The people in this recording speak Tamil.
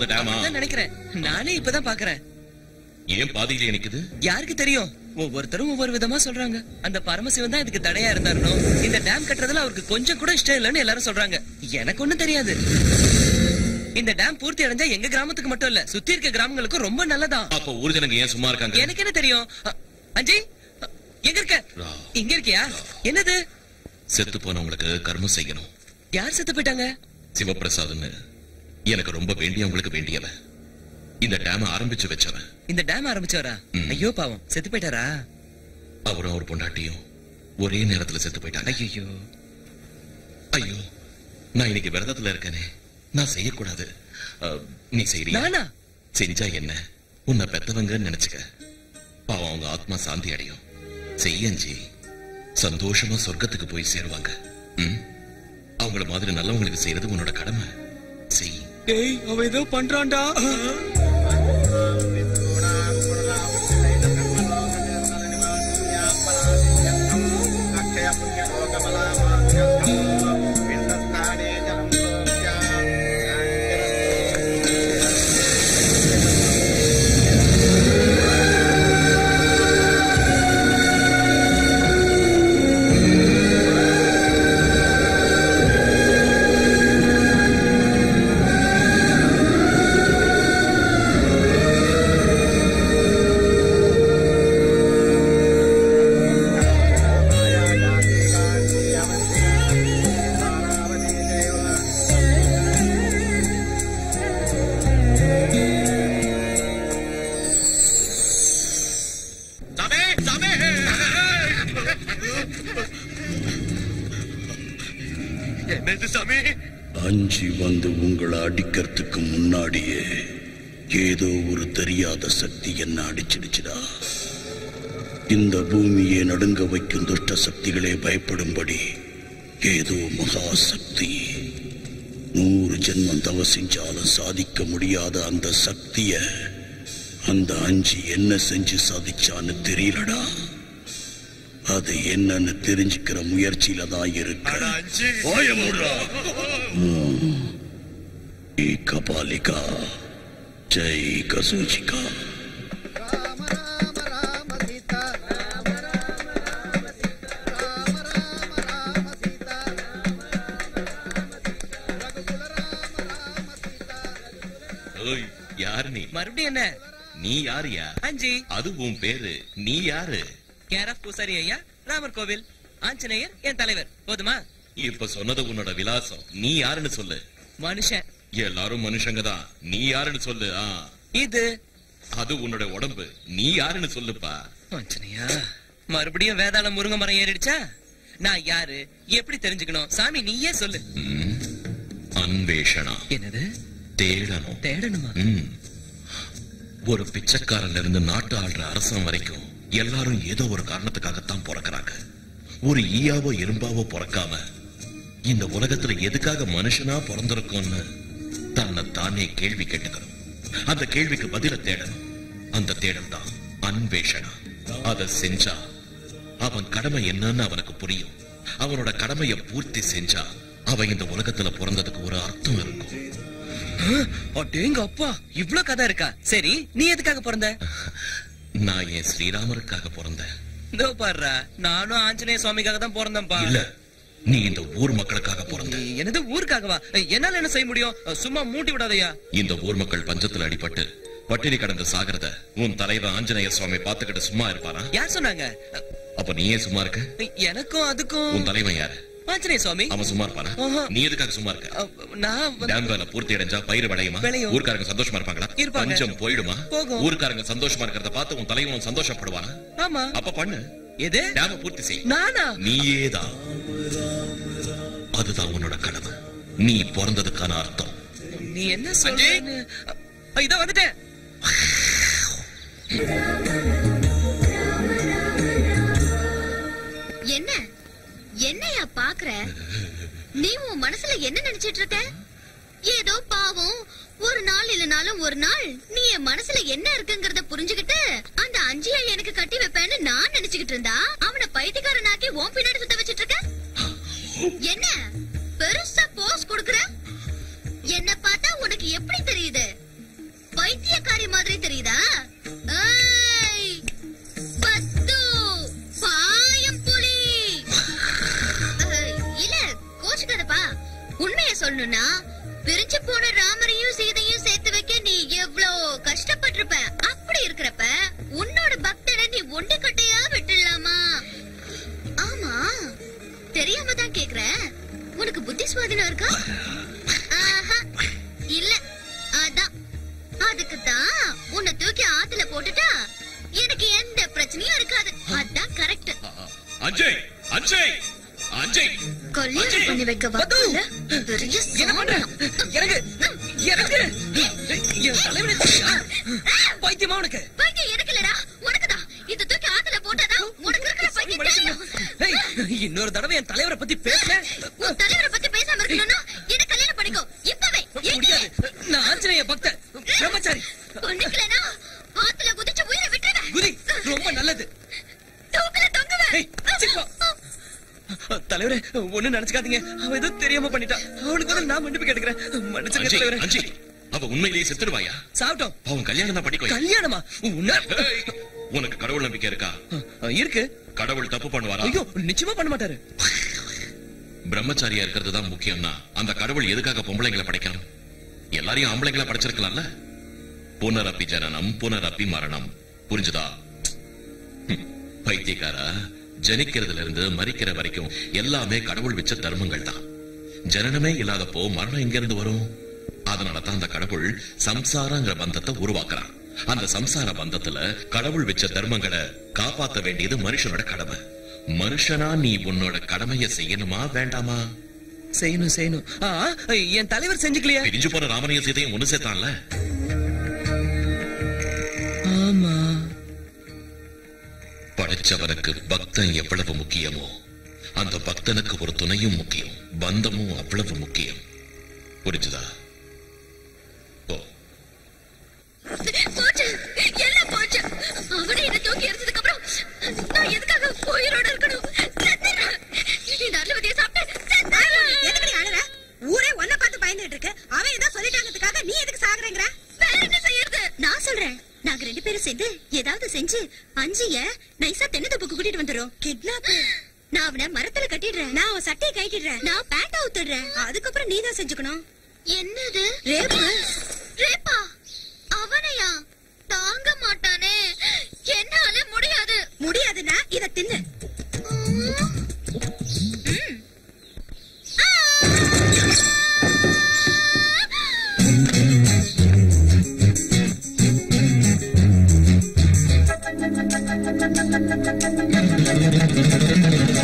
அந்த டேமா அதான் நினைக்கிறேன் நானே இப்பதான் பாக்குறேன் ஏன் பாதியிலே நிக்குது யாருக்கு தெரியும் ஒவ்வொருத்தரும் ஒவ்வொரு விதமா சொல்றாங்க அந்த பரமசிவன் தான் இதுக்கு தடையா இருந்தாருனோ இந்த டேம் கட்டுறதுல அவருக்கு கொஞ்சம் கூட இஷ்டம் இல்லைன்னு எல்லாரும் சொல்றாங்க எனக்கு ஒண்ணும் தெரியாது இந்த டேம் பூர்த்தி அடைஞ்சா எங்க கிராமத்துக்கு மட்டும் இல்ல சுத்தி இருக்க கிராமங்களுக்கும் ரொம்ப நல்லதா அப்ப ஊர் ஜனங்க ஏன் சும்மா இருக்காங்க எனக்கு என்ன தெரியும் அ, அஞ்சய் அ, எங்க இருக்க ரா. இங்க இருக்கியா என்னது செத்து போனவங்களுக்கு கர்மம் செய்யணும் யார் செத்து போயிட்டாங்க சிவபிரசாத்னு எனக்கு ரொம்ப வேண்டியவங்களுக்கு வேண்டியவன் இந்த டேம் ஆரம்பிச்சு வச்சவன் இந்த டேம் ஆரம்பிச்சவரா ம். ஐயோ பாவம் செத்து போயிட்டாரா அவரும் அவர் பொண்டாட்டியும் ஒரே நேரத்துல செத்து போயிட்டாங்க ஐயோ ஐயோ நான் இன்னைக்கு விரதத்துல இருக்கேனே நான் செய்யக்கூடாது அஹ், நீ செய்றியா நானா செஞ்சா என்ன உன்னை பெத்தவங்கன்னு நினைச்சுக்க பாவம் அவங்க ஆத்மா சாந்தி அடையும் செய்யஞ்சி சந்தோஷமா சொர்க்கத்துக்கு போய் சேருவாங்க ம்? அவங்கள மாதிரி நல்லவங்களுக்கு செய்யறது உன்னோட கடமை செய் டேய் அவ ஏதோ பண்றான்டா என்னது சாமி அஞ்சி வந்து உங்களை அடிக்கிறதுக்கு முன்னாடியே ஏதோ ஒரு தெரியாத சக்தி என்ன அடிச்சிடுச்சுடா இந்த பூமியை நடுங்க வைக்கும் துஷ்ட சக்திகளே பயப்படும்படி ஏதோ மகா சக்தி நூறு ஜென்மம் தவ செஞ்சாலும் சாதிக்க முடியாத அந்த சக்திய அந்த அஞ்சு என்ன செஞ்சு சாதிச்சான்னு தெரியலடா அது என்னன்னு தெரிஞ்சுக்கிற முயற்சியில தான் இருக்கு வாய மூடுடா. ம். ஏ கபாலிகா ஜெய் கசூச்சிகா ஓய் யார் நீ மறுபடியும் என்ன நீ யாருயா அஞ்சி அது உன் பேரு நீ யாரு கேர் ஆஃப் பூசாரி ஐயா ராமர் கோவில் ஆஞ்சநேயர் என் தலைவர் போதுமா இப்ப சொன்னது உன்னோட விலாசம் நீ யாருன்னு சொல்லு மனுஷன் எல்லாரும் மனுஷங்க தான் நீ யாருன்னு சொல்லு ஆ இது அது உன்னோட உடம்பு நீ யாருன்னு சொல்லுப்பா ஆஞ்சநேயா மறுபடியும் வேதாள முருங்கை மரம் ஏறிடுச்சா நான் யாரு எப்படி தெரிஞ்சுக்கணும் சாமி நீயே சொல்லு ம். அன்வேஷணா என்னது தேடணும் தேடணுமா ம். ஒரு பிச்சைக்காரன்ல இருந்து நாட்டு ஆள்ற அரசன் வரைக்கும் எல்லாரும் ஏதோ ஒரு காரணத்துக்காகத்தான் பிறக்கறாங்க ஒரு ஈயாவோ எறும்பாவோ பிறக்காம இந்த உலகத்துல எதுக்காக மனுஷனா பிறந்திருக்கோம்னு தன்னை தானே கேள்வி கேட்டுக்கணும் அந்த கேள்விக்கு பதில தேடணும் அந்த தேடல் தான் அன்வேஷணா அத செஞ்சா அவன் கடமை என்னன்னு அவனுக்கு புரியும் அவனோட கடமையை பூர்த்தி செஞ்சா அவன் இந்த உலகத்துல பிறந்ததுக்கு ஒரு அர்த்தம் இருக்கும் அடேங்க அப்பா இவ்ளோ கதை இருக்கா சரி நீ எதுக்காக பிறந்த நான் என் ஸ்ரீராமருக்காக பிறந்தேன் இதோ பாருடா நானும் ஆஞ்சநேய சுவாமிக்காக தான் பிறந்தேன்பா இல்ல நீ இந்த ஊர் மக்களுக்காக பிறந்த என்னது ஊருக்காகவா என்னால என்ன செய்ய முடியும் சும்மா மூட்டி விடாதயா இந்த ஊர் மக்கள் பஞ்சத்துல அடிபட்டு பட்டினி கடந்து சாகிறத உன் தலைவர் ஆஞ்சநேய சுவாமி பாத்துக்கிட்டு சும்மா இருப்பாரா யார் சொன்னாங்க அப்ப நீயே சும்மா இருக்க எனக்கும் அதுக்கும் உன் தலைவன் யாரு ஆஞ்சநேய சுவாமி அவன் சும்மா இருப்பானா ஆஹா. நீ எதுக்காக சும்மா இருக்க அ, நான் வந்து- டேம் வேலை பூர்த்தி அடைஞ்சா பயிர் விளையுமா விளையும். ஊர்க்காரங்க சந்தோஷமா இருப்பாங்களா இருப்பாங்க. பஞ்சம் போயிடுமா போகும். ஊர்க்காரங்க சந்தோஷமா இருக்கிறத பார்த்து உன் தலைவன் சந்தோஷப்படுவானா ஆமா அப்ப பண்ணு எது டேம பூர்த்தி செய் நானா நீயேதான் அதுதான் உன்னோட கடமை நீ பிறந்ததுக்கான அர்த்தம் நீ என்ன சொல்றேன்னு இதோ வந்துட்டேன் என்ன என்னையா பாக்குற நீ உன் மனசுல என்ன நினைச்சிட்டு இருக்க ஏதோ பாவம் ஒரு நாள் இல்லனாலும் ஒரு நாள் நீ என் மனசுல என்ன இருக்குங்கறத புரிஞ்சுகிட்டு அந்த அஞ்சியா எனக்கு கட்டி வைப்பேன்னு நான் நினைச்சுக்கிட்டு இருந்தா அவனை பைத்தியக்காரனாக்கி உன் பின்னாடி சுத்த வச்சிட்டு இருக்க என்ன பெருசா போஸ் கொடுக்கற என்ன பார்த்தா உனக்கு எப்படி தெரியுது வாழணும்னா பிரிஞ்சு போன ராமரையும் சீதையும் சேர்த்து வைக்க நீ எவ்வளவு கஷ்டப்பட்டிருப்ப அப்படி இருக்கிறப்ப உன்னோட பக்தனை நீ ஒண்டி கட்டையா விட்டுடலாமா ஆமா தெரியாம தான் கேக்குற உனக்கு புத்தி சுவாதீனம் இருக்கா ஆஹா, இல்ல அதான் அதுக்கு தான் உன்னை தூக்கி ஆத்துல போட்டுட்டா எனக்கு எந்த பிரச்சனையும் இருக்காது அதான் கரெக்ட் அஜய் அஜய் அஜய் கல்யாணம் பண்ணி வைக்க வாக்குல பெரிய என்ன பண்ற சாமரம். இறங்கு இறங்கு என் தலைவனை பைத்தியமா உனக்கு பைத்தியம் எனக்கு இல்லடா உனக்குதான் இந்த தூக்கி ஆத்துல போட்டாதான் உனக்கு இருக்கிற பைத்தியம் தெரியும் ஏய், இன்னொரு தடவை என் தலைவரை பத்தி பேசுனேன் உன் தலைவரை பத்தி பேசாம இருக்கணும்னா என்ன கல்யாணம் பண்ணிக்கோ இப்பவே முடியாது நான் ஆஞ்சநேய பக்தர் பிரம்மச்சாரி பண்ணிக்கலனா ஆத்துல குதிச்சு உயிரை விட்டுருவேன் குதி ரொம்ப நல்லது தூக்கல ஏய், சீக்கிரம் வா. தலைவரே ஒண்ணு நினைச்சுக்காதீங்க அவ ஏதோ தெரியாம பண்ணிட்டா அவனுக்கு பதில் நான் மன்னிப்பு கேட்டுக்கிறேன் மன்னிச்சிருங்க அஜய் தலைவரே அஜய் அவ உண்மையிலேயே செத்துடுவாயா சாப்பிட்டோம் அவன் கல்யாணம் தான் பண்ணிக்கோ கல்யாணமா உன்ன ஏய், உனக்கு கடவுள் நம்பிக்கை இருக்கா இருக்கு கடவுள் தப்பு பண்ணுவாரா ஐயோ நிச்சயமா பண்ண மாட்டாரு பிரம்மச்சாரியா இருக்கிறது தான் முக்கியம்னா அந்த கடவுள் எதுக்காக பொம்பளைங்களை படைக்கணும் எல்லாரையும் ஆம்பளைங்களை படைச்சிருக்கலாம்ல புனரப்பி ஜனனம் புனரப்பி மரணம் புரிஞ்சுதா ஹம், பைத்தியக்காரா ஜனிக்கிறதுல இருந்து மரிக்கிற வரைக்கும் எல்லாமே கடவுள் வச்ச தர்மங்கள் தான் ஜனனமே இல்லாதப்போ மரணம் எங்க இருந்து வரும் அதனால தான் அந்த கடவுள் சம்சாரங்கிற பந்தத்தை உருவாக்குறான் அந்த சம்சார பந்தத்துல கடவுள் வச்ச தர்மங்களை காப்பாத்த வேண்டியது மனுஷனோட கடமை மனுஷனா நீ உன்னோட கடமையை செய்யணுமா வேண்டாமா செய்யணும் செய்யணும் ஆ, என் தலைவர் செஞ்சுக்கலையா பிரிஞ்சு போன ராமனையும் சீதையும் ஒண்ணு சேர்த்தான்ல ஆமா படைச்சவனுக்கு பக்தன் எவ்வளவு முக்கியமோ அந்த பக்தனுக்கு ஒரு துணையும் முக்கியம் பந்தமும் அவ்வளவு முக்கியம் புரிஞ்சுதா ஓ போச்சு எல்லாம் போச்சு அவனை என்ன தூக்கி எறிஞ்சதுக்கு அப்புறம் நான் எதுக்காக உயிரோட இருக்கணும் செத்துறேன். இந்த அருள்வதியை சாப்பிட்டு செத்துறேன். எதுக்குடி அழற? ஊரே உன்னை பார்த்து பயந்துட்டு இருக்கு அவன் ஏதோ சொல்லிட்டாங்கிறதுக்காக நீ எதுக்கு சாகுறேங்கிற வேற என்ன செய்யறது நான் சொல்றேன் நாங்க ரெண்டு பேரும் சேர்ந்து ஏதாவது செஞ்சு அஞ்சிய நைசா தென்னந்தோப்புக்கு கூட்டிட்டு வந்துரும் கிட்னாப் நான் அவனை மரத்துல கட்டிடுறேன் நான் அவன் சட்டையை கட்டிடுறேன் நான் பேண்ட் அவுத்துடுறேன் அதுக்கப்புறம் நீ தான் செஞ்சுக்கணும் என்னது ரேப்பு. ரேப்பா அவனையா தாங்க மாட்டானே என்னால முடியாது முடியாதுன்னா இத தின்னு ஆ!